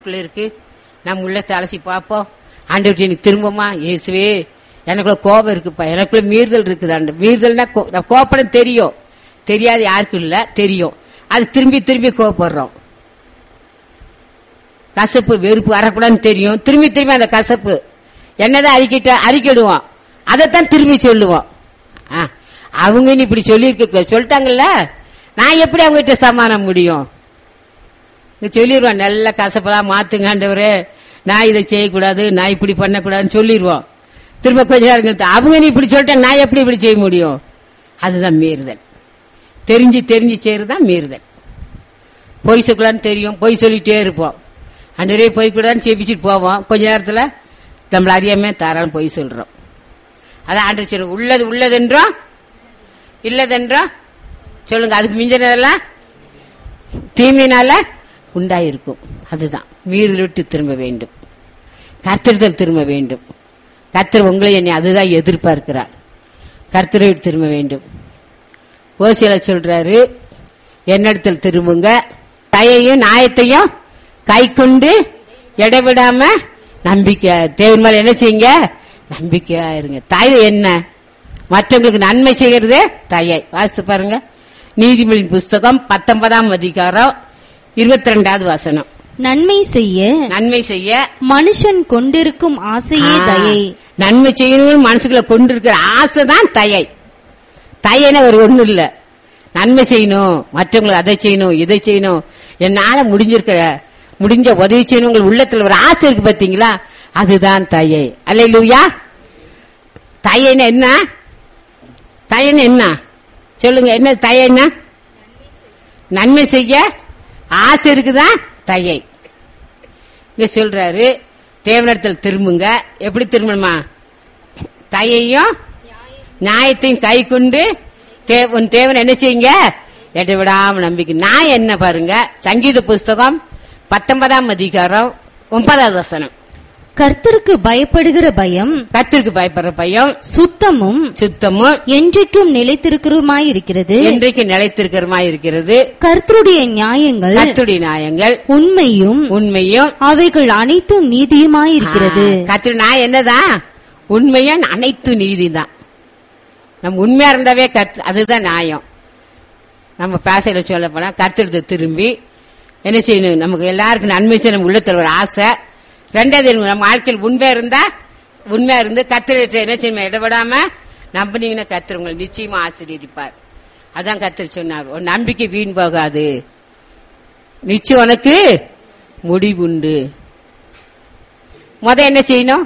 உள்ள இருக்கு நம்ம உள்ளத்தை அலசி பார்ப்போம் ஆண்டவர்கிட்ட எனக்கு திரும்பமா இயேசுவே எனக்குள்ள கோபம் இருக்குப்பா எனக்குள்ள மீறுதல் இருக்குது ஆண்டு மீறுதல்னா கோ- நான் கோபப்படம் தெரியும் தெரியாது யாருக்கும் இல்ல தெரியும் அது திரும்பி திரும்பி கோபப்படுறோம் கசப்பு வெறுப்பு வரக்கூடாதுன்னு தெரியும் திரும்பி திரும்பி அந்த கசப்பு என்னதான் அறிக்கிட்ட அறிக்கிடுவோம் அதைத்தான் திரும்பி சொல்லுவோம் ஆ, அவங்க இனி இப்படி சொல்லியிருக்க சொல்லிட்டாங்கல்ல நான் எப்படி அவங்க கிட்ட சமாளிக்க முடியும் இங்க சொல்லிடுவான் நல்ல கசப்பெல்லாம் மாத்துங்க ஆண்டவரே நான் இதை செய்யக்கூடாது நான் இப்படி பண்ணக்கூடாதுன்னு சொல்லிடுவோம் திரும்ப கொஞ்ச நேரம் கழித்து, அவங்க நீ இப்படி சொல்லிட்டேன் நான் எப்படி இப்படி செய்ய முடியும் அதுதான் மீறுதல் தெரிஞ்சு தெரிஞ்சு செய்யறதுதான் மீறுதல் பொய் சொல்லலான்னு தெரியும் பொய் சொல்லிட்டே இருப்போம் அன்றே பொய் கூடாதுன்னு செபிச்சுட்டு போவோம் கொஞ்ச நேரத்துல நம்மள அறியாம தாராளம் பொய் சொல்றோம் அதான் ஆண்டு சொல்லுங்க உள்ளது உள்ளதென்றோம் இல்லதென்றோம் சொல்லுங்க அதுக்கு மிஞ்சினதெல்லாம் தீமையினால உண்டாயிருக்கும் அதுதான் மீறல் விட்டு திரும்ப வேண்டும் கர்த்தரிடத்தில் திரும்ப வேண்டும் கர்த்தர் உங்களை என்னை அதுதான் எதிர்பார்க்கிறார் கர்த்தரை விட்டு திரும்ப வேண்டும் ஓசியில சொல்றாரு என்னிடத்தில் திரும்புங்க தயையும் நியாயத்தையும் கை கொண்டு இடைவிடாம நம்பிக்கை தேவன் மேல என்ன செய்யுங்க நம்பிக்கையா இருங்க தயை என்ன மற்றவங்களுக்கு நன்மை செய்யறது தயை வாசித்து பாருங்க நீதிமொழியின் புஸ்தகம் பத்தொன்பதாம் அதிகாரம் இருபத்தி ரெண்டாவது வசனம் நன்மை செய்ய நன்மை செய்ய மனுஷன் கொண்டிருக்கும் ஆசையே ஆ, தயை நன்மை செய்யணும்னு மனசுக்குள்ள கொண்டு இருக்கிற ஆசை தான் தயை தயைனா ஒரு ஒண்ணு இல்ல நன்மை செய்யணும் மற்றவங்களுக்கு அதை செய்யணும் இதை செய்யணும் என்னால முடிஞ்சிருக்கிற முடிஞ்ச உதவி செய்யணும் உங்கள் உள்ளத்துல ஒரு ஆசை இருக்கு பாத்தீங்களா அதுதான் தயை அல்லையா தயைன்னா என்ன தயன்னு என்ன சொல்லுங்க என்ன தயன்னா நன்மை செய்ய ஆசை இருக்குதா தயை இங்க சொல்றாரு தேவனிடத்தில் திரும்புங்க எப்படி திரும்பணுமா தயையும் நியாயத்தையும் கை கொண்டு தே- உன் தேவன் என்ன செய்யுங்க எட்ட விடாம நம்பிக்கை நான் என்ன பாருங்க சங்கீத புஸ்தகம் பத்தொன்பதாம் அதிகாரம் ஒன்பதாவது வசனம் கர்த்தருக்கு பயப்படுகிற பயம் கத்திற்கு பயப்படுற பையன் சுத்தமும் சுத்தமும் என்றைக்கும் நிலைத்திருக்கிறதுமாயிருக்கிறது இன்றைக்கு நிலைத்திருக்கிறமா இருக்கிறது கர்த்தருடைய நியாயங்கள் கத்துடைய நியாயங்கள் உண்மையும் உண்மையும் அவைகள் அனைத்தும் நீதியுமாயிருக்கிறது கத்திர நான் என்னதான் உண்மையா அனைத்து நீதி தான் நம்ம உண்மையா இருந்தாவே கத்து அதுதான் நியாயம் நம்ம பேசையில சொல்ல போனா கத்திரத்தை திரும்பி என்ன செய்யணும் நமக்கு எல்லாருக்கும் நன்மை செய்ய நம்ம உள்ளத்துல ஒரு ஆசை ரெண்டாவது என்ன, நம்ம வாழ்க்கையில் உண்மையா இருந்தா உண்மையா இருந்து கத்திரத்தை என்ன செய்யணும் இடவிடாம நம்பினீங்கன்னா கத்திர உங்களை நிச்சயமா ஆசீர்வதிப்பார் அதான் கத்திர சொன்னார் ஒரு நம்பிக்கை வீண் போகாது நிச்சயம் உனக்கு முடிவுண்டு முத என்ன செய்யணும்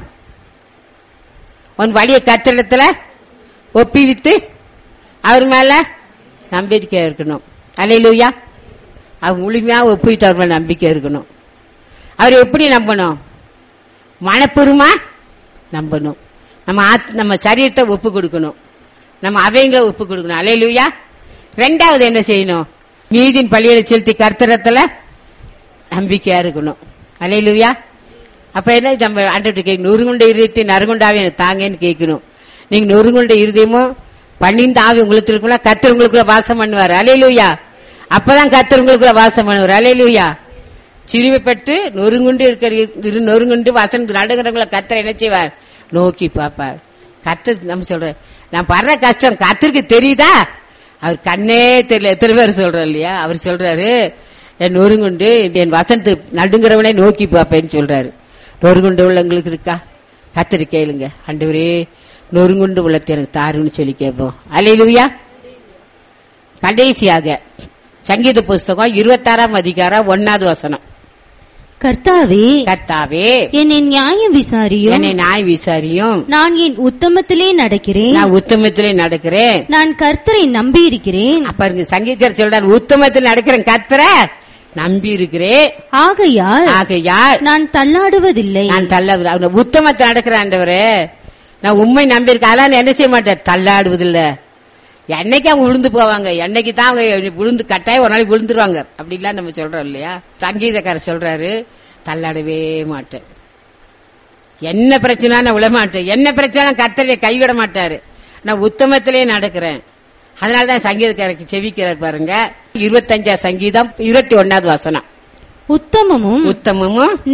உன் வழிய கத்திரத்துல ஒப்பிவித்து அவர் மேல நம்பிக்கை இருக்கணும் அலையிலுயா அவர் முழுமையா ஒப்பிவித்து அவர் மேல நம்பிக்கை இருக்கணும் அவர் எப்படி நம்பணும் மனப்பூர்வமா நம்பணும் நம்ம ஆத்- நம்ம சரீரத்தை ஒப்பு கொடுக்கணும் நம்ம அவைங்களை ஒப்பு கொடுக்கணும் அலையிலுயா ரெண்டாவது என்ன செய்யணும் நீதியின் பள்ளியில செலுத்தி கர்த்தரத்துல நம்பிக்கையா இருக்கணும் அலையிலுயா அப்ப என்ன நம்ம ஆண்டு கேட்கணும் நொறுங்குண்ட இருதயத்தை நறுகுண்டாவே எனக்கு தாங்கன்னு கேட்கணும் நீங்க நொறுங்குண்ட இருதயமும் பன்னிந்த ஆவி உங்களுக்கு இருக்குள்ள கத்தர் உங்களுக்குள்ள வாசம் பண்ணுவார் அலையிலுயா அப்பதான் கத்தர் உங்களுக்குள்ள வாசம் பண்ணுவார் அலையிலுயா சிறுமைப்பட்டு நொறுங்குண்டு இருக்கிற இரு நொறுங்குண்டு வசனத்துக்கு நடுங்கிறவங்களை கத்தர் என்ன செய்வார் நோக்கி பார்ப்பார் கத்தர் நம்ம சொல்ற நான் படுற கஷ்டம் கத்தருக்கு தெரியுதா அவர் கண்ணே தெரியல எத்தனை பேர் சொல்றோம் இல்லையா அவர் சொல்றாரு என் நொறுங்குண்டு என் வசனத்து நடுங்கிறவனே நோக்கி பார்ப்பேன்னு சொல்றாரு நொறுங்குண்டு உள்ளவங்களுக்கு இருக்கா கத்தரி கேளுங்க ஆண்டவரே நொறுங்குண்டு உள்ளத்தை எனக்கு தாருன்னு சொல்லி கேட்போம் அலையிலுயா கடைசியாக சங்கீத புஸ்தகம் இருபத்தாறாம் அதிகாரம் ஒன்னாவது வசனம் கர்த்தாவே கர்த்தாவே என்னை நியாயம் விசாரியும் என்னை நாய் விசாரியும் நான் என் உத்தமத்திலே நடக்கிறேன் நான் உத்தமத்திலே நடக்கிறேன் நான் கர்த்தரை நம்பி இருக்கிறேன் அப்ப இங்க சங்கீதர் சொல்றாரு உத்தமத்தில் நடக்கிறேன் கர்த்தர நம்பி இருக்கிறேன் ஆகையால் ஆகையால் நான் தள்ளாடுவதில்லை நான் தள்ள அவன உத்தமத்தை நடக்கிறேன் ஆண்டவரே நான் உண்மை நம்பியிருக்கேன் அதெல்லாம் நான் என்ன செய்ய மாட்டேன் தள்ளாடுவதில்ல என்னைக்கு அவங்க விழுந்து போவாங்க என்னைக்கு தான் அவங்க விழுந்து கட்டாயம் ஒரு நாளைக்கு விழுந்துருவாங்க அப்படிலாம் நம்ம சொல்றோம் இல்லையா சங்கீதக்காரர் சொல்றாரு தள்ளாடவே மாட்டேன் என்ன பிரச்சனை நான் விழ மாட்டேன் என்ன பிரச்சனை கத்தரை கைவிட மாட்டாரு நான் உத்தமத்திலே நடக்கிறேன் அதனாலதான் சங்கீதக்காரருக்கு செவிக்கிறார் பாருங்க இருபத்தஞ்சா சங்கீதம் இருபத்தி ஒன்னாவது வசனம் உத்தமமும் உத்தமமும்